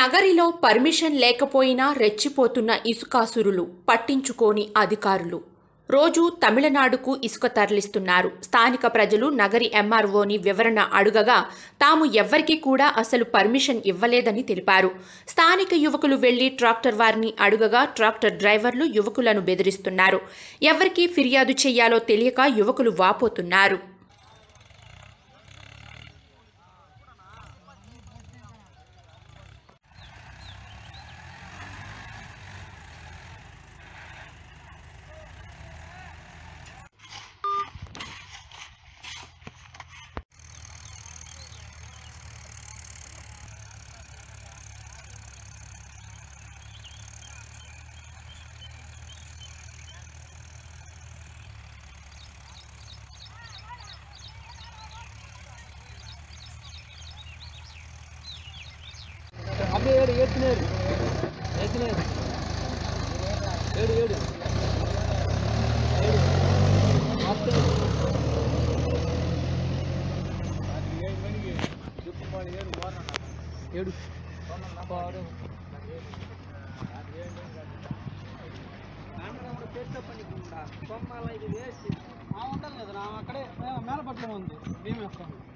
నగరిలో permission లేకపోయినా రెచ్చిపోతున్న ఇసుకాసురులు పట్టించుకోని అధికారులు రోజు తమిళనాడుకు ఇసుక తరలిస్తున్నారు స్థానిక ప్రజలు నగరి ఎంఆర్ఓని వివరణ అడుగగా తాము ఎవ్వరికీ కూడా అసలు పర్మిషన్ ఇవ్వలేదని తెలిపారు స్థానిక యువకులు వెళ్లి ట్రాక్టర్ వారిని అడుగగా ట్రాక్టర్ డ్రైవర్లు యువకులను బెదిరిస్తున్నారు ఎవరికి ఫిర్యాదు చేయాలో తెలియక యువకులు వాపోతున్నారు அப்படியே ஏடு ஏற்றுனே இரு ஏற்றுனே இரு ஏடு ஏடு ஏடு ಮತ್ತೆ ఏడు పాడు ఉంటుంది కదా నా అక్కడే మేల పట్ల ఉంది మేము వేస్తాం